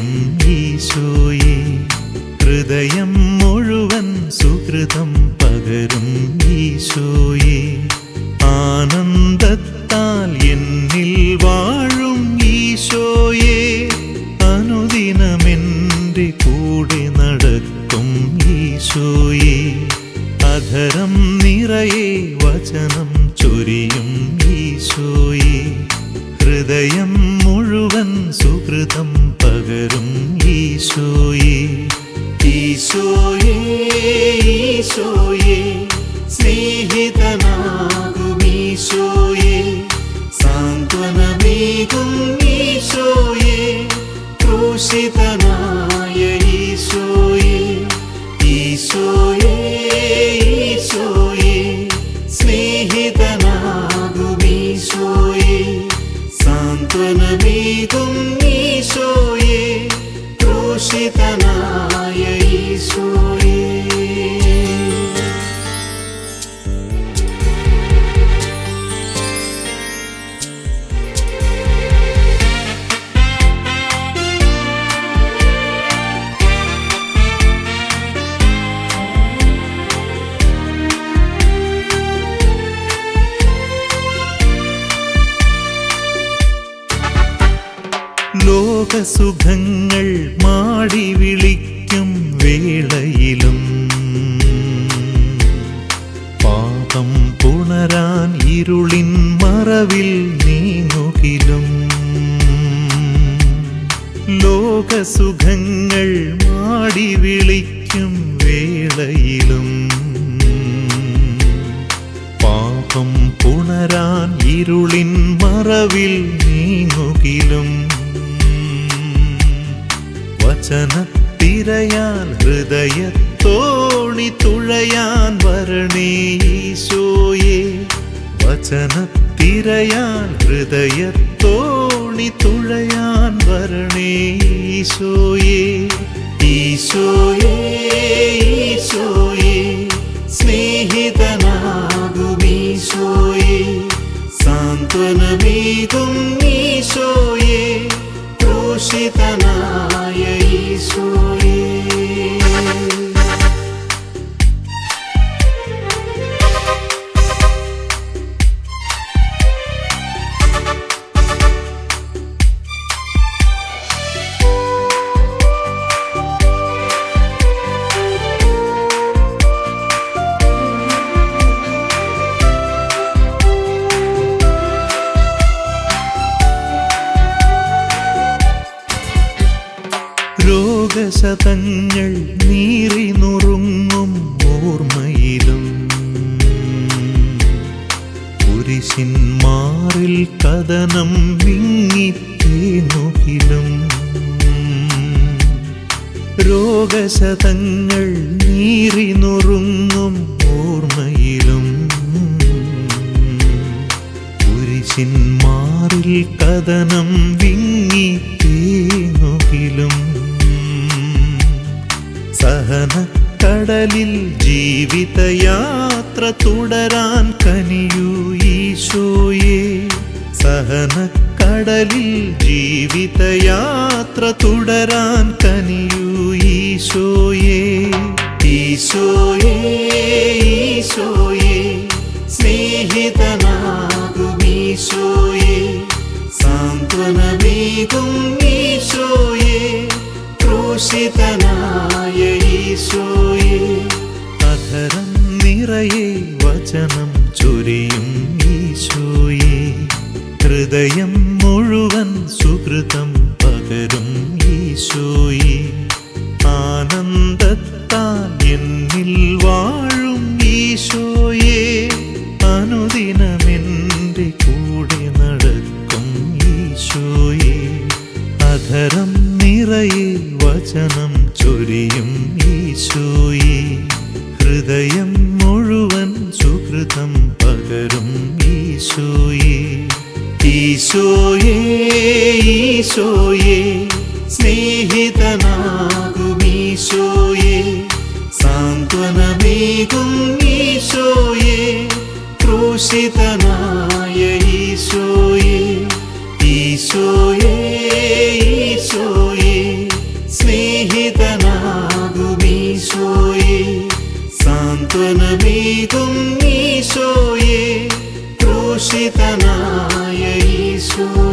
ചൊരിയും ഈശോയെ ഹൃദയം മുഴുവൻ സുഹൃതം പകരും ഈശോയെ ആനന്ദത്താൽ എന്നിൽ വാഴും ഈശോയെ അനുദിനമെൻ്റെ കൂടെ നടക്കും ഈശോയെ അധരം നിറയെ വചനം ചൊരിയും ഈശോയെ ഹൃദയം മുഴുവൻ സുഹൃതം പകരും ഈശോയെ ഈശോയെ ഈശോയെ സ്നേഹിതനാകും ഈശോയെ സാന്ത്വനമേകും ഈശോയെ ക്രൂശിതനായ ഈശോയെ ഈശോയെ ഈശോയെ സ്നേഹിതനാകും ഈശോയെ സാന്ത്വനമേകും ഈശോയെ ക്രൂശിതനായ ഈശോയെ ലോകസുഖങ്ങൾ മാടി വിളിക്കും വേളയിലും പാപം പുണരാൻ ഇരുളിൻ മറവിൽ നീങ്ങുകിലും ലോകസുഖങ്ങൾ മാടി വിളിക്കും വേളയിലും പാപം പുണരാൻ ഇരുളിൻ മറവിൽ നീങ്ങുകിലും വചനത്തിരയാൻ ഹൃദയത്തോണി തുഴയാൻ വരണേ ഈശോയെ വചനത്തിരയാൻ ഹൃദയത്തോണി തുഴയാൻ വരണേ ഈശോയെ ഈശോയെ ഈശോയെ സ്നേഹിതനാകും ഈശോയെ സാന്ത്വനമേകും ഈശോയെ ക്രൂശിതനായ ഈശോയെ രോഗശതങ്ങൾ നീറി നുറുങ്ങും ഓർമ്മയിലും കുരിശിൻ മാറിൽ കഥനം വിങ്ങിത്തേനുകിലും രോഗശതങ്ങൾ നീറി നുറുങ്ങും ഓർമ്മയിലും കുരിശിൻ മാറിൽ കഥനം വിങ്ങിത്തേനുകിലും സഹനക്കടലിൽ ജീവിതയാത്ര തുടരാൻ കനിയൂ ഈശോയെ സഹനക്കടലിൽ ജീവിതയാത്ര തുടരാൻ കനിയൂ ഈശോയെ ഈശോയെ ഈശോയെ സ്നേഹിതനാകും ഈശോയെ സാന്ത്വനമേകും ഈശോയെ ക്രൂശിതനായ ഈശോയെ അധരം നിറയെ വചനം ചൊരിയും ഈശോയെ ഹൃദയം മുഴുവൻ സുഹൃതം പകരും ഈശോയെ ആനന്ദത്താൽ എന്നിൽ വാഴും ഈശോയെ അനുദിനമെൻ്റെ കൂടെ നടക്കും ഈശോയെ അധരം നിറയെ വചനം ചൊരിയും ഈശോയെ ഹൃദയം മുഴുവൻ സുഹൃതം പകരും ഈശോയെ ഈശോയെ ഈശോയെ സ്നേഹിതനാകും ഈശോയെ സാന്ത്വനമേകും ഈശോയെ ക്രൂശിതനായ ഈശോയെ ഈശോയെ ഈശോയെ സാന്ത്വനമേകും ഈശോയെ ക്രൂശിതനായ ഈശോയെ